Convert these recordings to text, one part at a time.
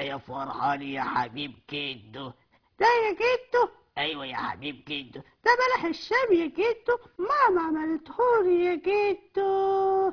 يا فرحان يا حبيب كيدو ده يا جدو ايوه يا حبيب كيدو ده بلح الشام يا جدو ماما عملتهولي يا جدو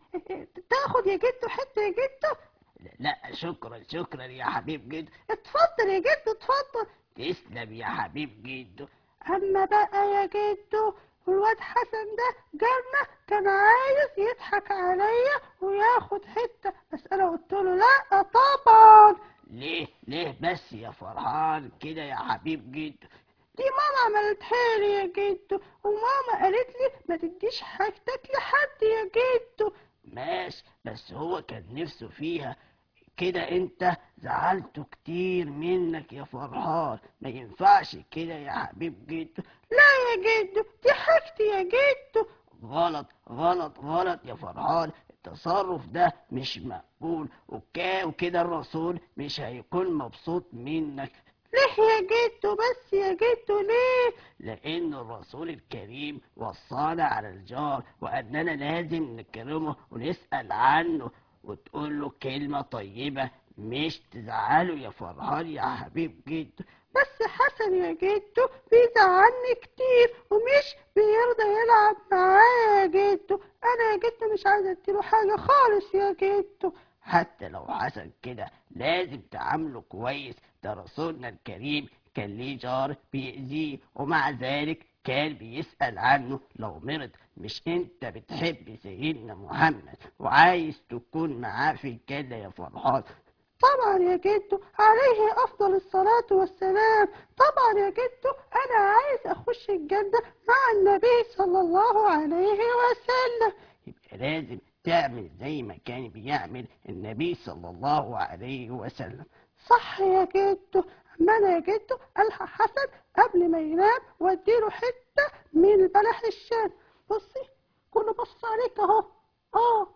تاخد يا جدو حتة يا جدو لا, لا شكرا شكرا يا حبيب جدو اتفضل يا جدو اتفضل تسلم يا حبيب جدو اما بقى يا جدو الواد حسن ده جالنا كان عايز يضحك عليا وياخد حتة بس انا قلت له لا طبعا ليه ليه بس يا فرحان كده يا حبيب جدو دي ماما عملتها لي يا جدو وماما قالت لي ما تديش حاجتك لحد يا جدو ماشي بس هو كان نفسه فيها كده انت زعلته كتير منك يا فرحان ما ينفعش كده يا حبيب جدو لا يا جدو دي حاجتي يا جدو غلط غلط غلط يا فرحان التصرف ده مش مقبول وكا وكده الرسول مش هيكون مبسوط منك ليه يا جدو بس يا جدو ليه لأن الرسول الكريم وصانا على الجار وأننا لازم نكرمه ونسأل عنه وتقول له كلمة طيبة مش تزعله يا فرحان يا حبيب جدو بس حسن يا جدو بيزعلني كتير ومش بيرضى يلعب معايا يا جدو انا يا جدو مش عايزه اديله حاجه خالص يا جدو حتى لو حسن كده لازم تعامله كويس ده رسولنا الكريم كان ليه جار بيأذيه ومع ذلك كان بيسأل عنه لو مرض مش انت بتحب سيدنا محمد وعايز تكون معاه في الجنة يا فرحان طبعا يا جدو عليه افضل الصلاة والسلام طبعا يا جدو انا عايز اخش الجنة مع النبي صلى الله عليه وسلم يبقى لازم تعمل زي ما كان بيعمل النبي صلى الله عليه وسلم صح يا جدو اما انا يا جدو الحق حسن قبل ما ينام واديله حتة من البلح الشام بصي كله بص عليك اهو اه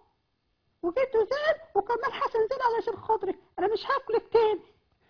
وجدو زعل وكمان حسن زعل علشان خاطرك انا مش هاكلك تاني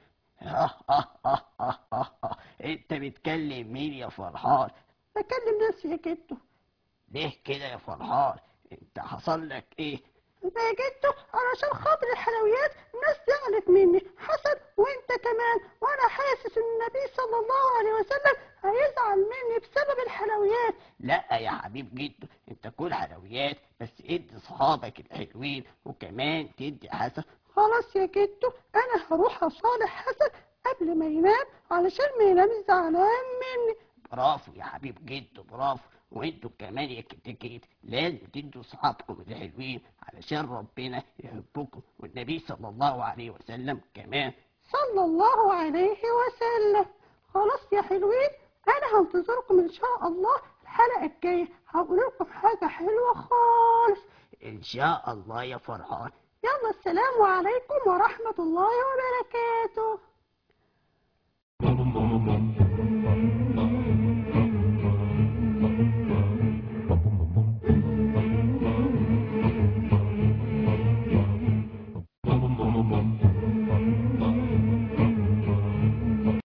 انت بتكلم مين يا فرحان بكلم نفسي يا جدو ليه كده يا فرحان انت حصل لك ايه يا جدو علشان خاطر الحلويات الناس زعلت مني حسن وانت كمان وانا حاسس ان النبي صلى الله عليه وسلم هيزعل مني بسبب الحلويات لا يا حبيب جدو انت كل حلويات بس ادي صحابك الحلوين وكمان تدي حسن خلاص يا جدو انا هروح اصالح حسن قبل ما ينام علشان ما ينامش زعلان مني برافو يا حبيب جدو برافو وانتوا كمان يا كتكيت لازم تدوا صحابكم الحلوين علشان ربنا يحبكم والنبي صلى الله عليه وسلم كمان صلى الله عليه وسلم خلاص يا حلوين انا هنتظركم ان شاء الله الحلقة الجاية هقول لكم حاجة حلوة خالص ان شاء الله يا فرحان يلا السلام عليكم ورحمة الله وبركاته